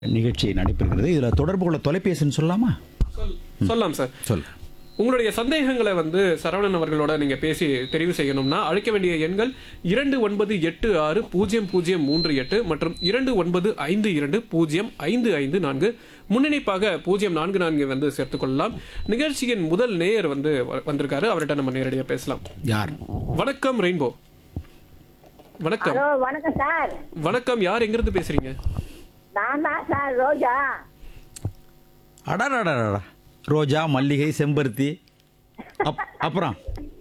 நிகழ்ச்சி நடைபெறுகிறது இதில் தொடர்பு கொள்ள தொலைபேசின்னு சொல்லலாமா சொல் சொல்லலாம் சார் சொல் உங்களுடைய சந்தேகங்களை வந்து சரவணன் அவர்களோட நீங்க பேசி தெரிவு செய்யணும்னா அழைக்க வேண்டிய எண்கள் இரண்டு ஒன்பது எட்டு ஆறு பூஜ்ஜியம் பூஜ்ஜியம் மூன்று எட்டு மற்றும் இரண்டு ஒன்பது ஐந்து இரண்டு பூஜ்ஜியம் ஐந்து ஐந்து நான்கு முன்னிணைப்பாக பூஜ்ஜியம் நான்கு நான்கு வந்து சேர்த்துக் கொள்ளலாம் நிகழ்ச்சியின் முதல் நேயர் வந்து வ- வந்திருக்காரு அவர்கிட்ட நம்ம நேரடியாக பேசலாம் யார் வணக்கம் ரெயின்போ வணக்கம் ஹலோ வணக்கம் சார் வணக்கம் யார் எங்கிருந்து பேசுறீங்க நான் தான் சார் ரோஜா அடாடாடாடா ரோஜா மல்லிகை செம்பருத்தி அப் அப்புறம்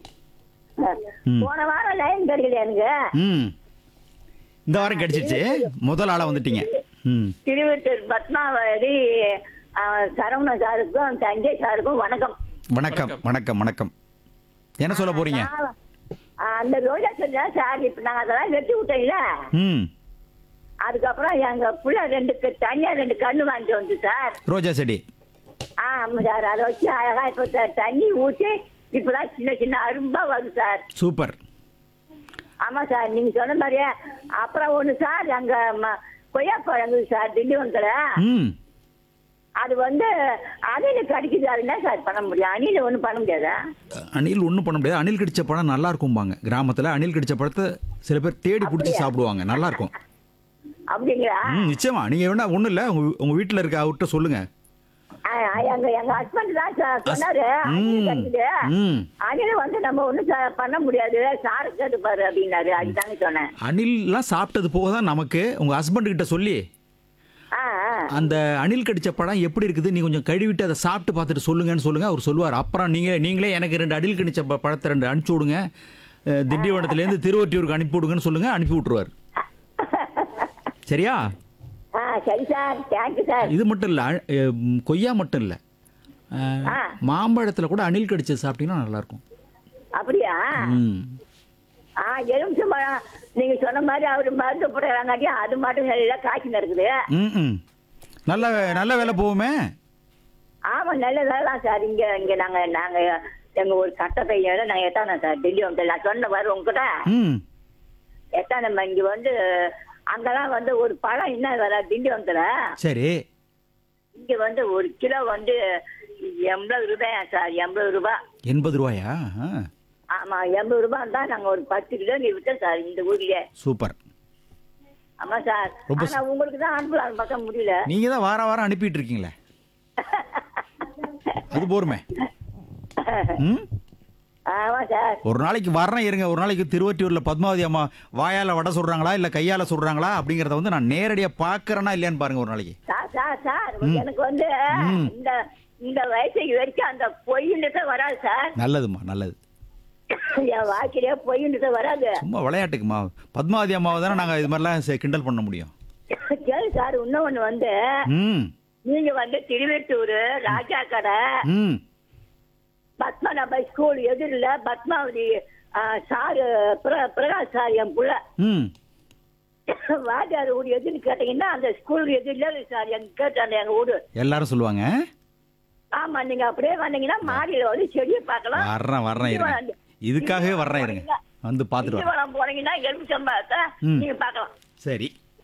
ம். போன வாரம் லைன் கிடைக்கல எனக்கு ம் இந்த வாரம் கிடைச்சிச்சு முதல் ஆளாக வந்துட்டீங்க ம் திருவத்தூர் பத்மாவதி ஆ, சரவணன் சாருக்கும் சஞ்சய் சாருக்கும் வணக்கம் வணக்கம் வணக்கம் வணக்கம் என்ன சொல்ல போறீங்க நான், ஆ, அந்த ரோஜா செஞ்சா சார் இப்ப நாங்க அதெல்லாம் வெட்டி விட்டோம்ல ம் அதுக்கப்புறம் எங்க புள்ள ரெண்டு க- தனியா ரெண்டு கண்ணு வாங்கிட்டு வந்து சார் ரோஜா செடி ஆ ஆமா சார் அதை வச்சு அழகா இப்ப த- தண்ணி ஊற்றி இப்பதான் சின்ன சின்ன அரும்பா வருது சார் சூப்பர் ஆமா சார் நீங்க சொன்ன மாதிரியே அப்புறம் ஒண்ணு சார் அங்க ம- கொய்யாப்பழம் இருக்குது சார் திண்டிவனத்துல ம் அது வந்து அணில் கடிக்குது அது என்ன சார் பண்ண முடியும் அணில ஒண்ணும் பண்ண முடியாதா அணில் ஒன்றும் பண்ண முடியாது அணில் கடிச்ச பழம் நல்லா இருக்கும்பாங்க கிராமத்தில் அணில் கடிச்ச பழத்தை சில பேர் தேடி பிடிச்சி சாப்பிடுவாங்க நல்லா இருக்கும் அப்படிங்களா ம் நிச்சயமா நீங்கள் வேணா ஒன்றும் இல்லை உங்கள் உங்கள் வீட்டில் இருக்க அவர்கிட்ட சொல்லுங்கள் ஆ, எங்க எங்க ஹஸ்பண்ட் தான் சார் சொன்னாரு அணில் ம் கடிக்குது ம் அணில வந்து நம்ம ஒண்ணும் ச- பண்ண முடியாது சாரு கேட்டு பாரு அப்படின்னாரு அதுதாங்க சொன்னேன் அணில்லாம் சாப்பிட்டது போக தான் நமக்கு உங்கள் ஹஸ்பண்ட் கிட்ட சொல்லி ஆ ஆ. அந்த அணில் கடிச்ச பழம் எப்படி இருக்குது நீ கொஞ்சம் கழுவிட்டு அதை சாப்பிட்டு பார்த்துட்டு சொல்லுங்கன்னு சொல்லுங்க அவர் சொல்லுவார் அப்புறம் நீங்கள் நீங்களே எனக்கு ரெண்டு அணில் கடிச்ச ப- பழத்தை ரெண்டு அனுப்பிச்சி விடுங்க அஹ், திண்டிவனத்துலேருந்து திருவொற்றியூருக்கு அனுப்பி விடுங்கன்னு சொல்லுங்க அனுப்பி விட்ருவார் சரியா ஆ சரி சார் தேங்க்யூ சார் இது மட்டும் இல்லை கொய்யா மட்டும் இல்லை ஆ. மாம்பழத்தில் கூட அணில் கடிச்சு சாப்பிட்டீங்கன்னா நல்லாயிருக்கும் அப்படியா ம் ஆ எலுமிச்சம் பழம் நீங்க சொன்ன மாதிரி அவரு மருந்து போடுறாங்காட்டியும் அது மட்டும் எல்லாம் காய்ச்சி இருக்குது ம் ம் நல்ல நல்ல வேலை போகுமே ஆமா நல்லதான் சார் இங்க இங்க நாங்க நாங்க எங்க ஒரு சட்ட பையன் நாங்க எத்தானே சார் டெல்லி வந்து நான் சொன்ன வர உங்ககிட்ட ம் எத்தானே இங்க வந்து அங்கெல்லாம் வந்து ஒரு பழம் என்ன வர திண்டிவனத்துல சரி இங்க வந்து ஒரு கிலோ வந்து எண்பது ரூபாயா சார் எண்பது ரூபாய் எண்பது ரூபாயா ஆ, ஆமா எண்பது ரூபாய் தான் நாங்க ஒரு பத்து கிலோ நீ விட்டோம் சார் இந்த ஊர்லயே சூப்பர் ஆமா சார் ரொம்ப ஆனா உங்களுக்கு தான் அனுப்பலாம் பார்க்க முடியல நீங்கள் தான் வாரம் வாரம் அனுப்பிட்டு இருக்கீங்களே அது போருமே ம் ஆமா சார் ஒரு நாளைக்கு வர்றேன் இருங்க ஒரு நாளைக்கு திருவொற்றியூரில் பத்மாவதி அம்மா வாயால் வடை சொல்கிறாங்களா இல்லை கையால் சொல்கிறாங்களா அப்படிங்கிறத வந்து நான் நேரடியாக பார்க்குறேனா இல்லையான்னு பாருங்க ஒரு நாளைக்கு சார் சார் சார் எனக்கு வந்து ம். இந்த இந்த வயசுக்கு வரைக்கும் அந்த பொய்ன்றது வராது சார் நல்லதும்மா நல்லது என் வாழ்க்கையிலே பொய்ன்றது வராது சும்மா விளையாட்டுக்குமா பத்மாவதி அம்மாவை தானே நாங்கள் இது மாதிரிலாம் செ- கிண்டல் பண்ண முடியும் கேளு சார் இன்னொன்னு வந்து ம் நீங்க வந்து திருவெட்டூர் ராஜா கடை ம் பத்மநாப ஸ்கூல் எதிரில் பத்மாவதி ஆ, சாரு பிர- பிரகாஷ் சார் என் புள்ள ம் வாத்தியார் வீடு எதுன்னு கேட்டீங்கன்னா அந்த ஸ்கூல் எதிரில் சார் எங்க கேட்டாங்க எங்க வீடு எல்லாரும் சொல்லுவாங்க ஆமா நீங்க அப்படியே வந்தீங்கன்னா மாடியில வந்து செடியை பார்க்கலாம் வர்றேன் வர்றேன் இருங்க இதுக்காகவே வர்றேன் இருங்க வந்து பார்த்துட்டு வரேன் திண்டிவனம் போனீங்கன்னா எலுமிச்சம்பழத்தை ம். நீங்க பார்க்கலாம் சரி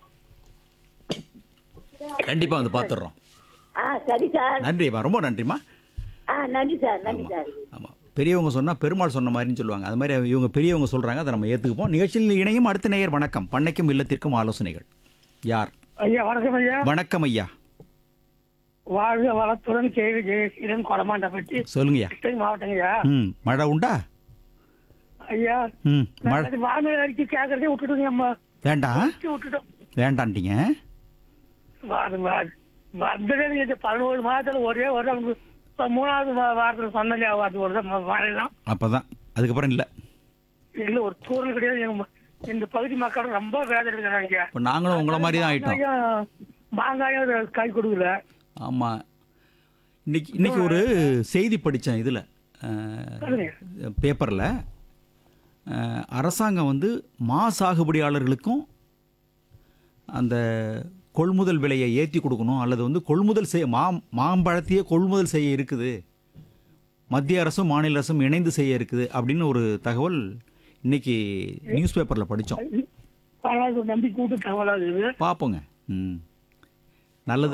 கண்டிப்பாக வந்து பார்த்துடுறோம் ஆ சரி சார் நன்றிம்மா ரொம்ப நன்றிம்மா ஆ நன்றி சார் நன்றி சார் ஆமாம் பெரியவங்க சொன்னால் பெருமாள் சொன்ன மாதிரின்னு சொல்லுவாங்க அது மாதிரி இவங்க பெரியவங்க சொல்கிறாங்க அதை நம்ம ஏற்றுக்குப்போம் நிகழ்ச்சியில் இணையும் அடுத்த நேயர் வணக்கம் பண்ணைக்கும் இல்லத்திற்கும் ஆலோசனைகள் யார் ஐயா வணக்கம் ஐயா வணக்கம் ஐயா வாழ்க வளத்துடன் கேள்வி ஜெயசீலன் கொடமாண்டப்பட்டி சொல்லுங்கய்யா கிருஷ்ணகிரி மாவட்டம் ஐயா ம் மழை உண்டா ஐயா ம் மழை நான் வானொலி அறிக்கை கேட்கறதே விட்டுட்டோங்க அம்மா வேண்டாம் விட்டுட்டோம் வேண்டான்ட்டீங்க வா- வா- வந்ததே இந்த பதினோரு மாதத்துல ஒரே ஒரு அவங்க இப்ப மூணாவது வா- வாரத்துல சொன்னலே அது ஒரு தான் வாழலாம் அப்போ தான் அதுக்கப்புறம் இல்லை இல்ல ஒரு தூரல் கிடையாது எங்க ம- இந்த பகுதி மக்கள் ரொம்ப வேதனை இருக்கிறாங்க இப்போ நாங்களும் உங்களை மாதிரி தான் ஆயிட்டோம் மாங்காயம் மாங்காயம் கை கொடுக்கல ஆமாம் இன்னைக்கு இன்னைக்கு ஒரு செய்தி படித்தேன் இதில் சொல்லுங்க பேப்பரில் அரசாங்கம் வந்து மா சாகுபடியாளர்களுக்கும் அந்த கொள்முதல் விலையை ஏற்றி கொடுக்கணும் அல்லது வந்து கொள்முதல் செய்ய மா மாம்பழத்தையே கொள்முதல் செய்ய இருக்குது மத்திய அரசும் மாநில அரசும் இணைந்து செய்ய இருக்குது அப்படின்னு ஒரு தகவல் இன்னைக்கு நியூஸ் பேப்பரில் படித்தோம் பரவாயில்ல நம்பி கூட்டு தகவலா இருக்குது பார்ப்போங்க ம் நல்லது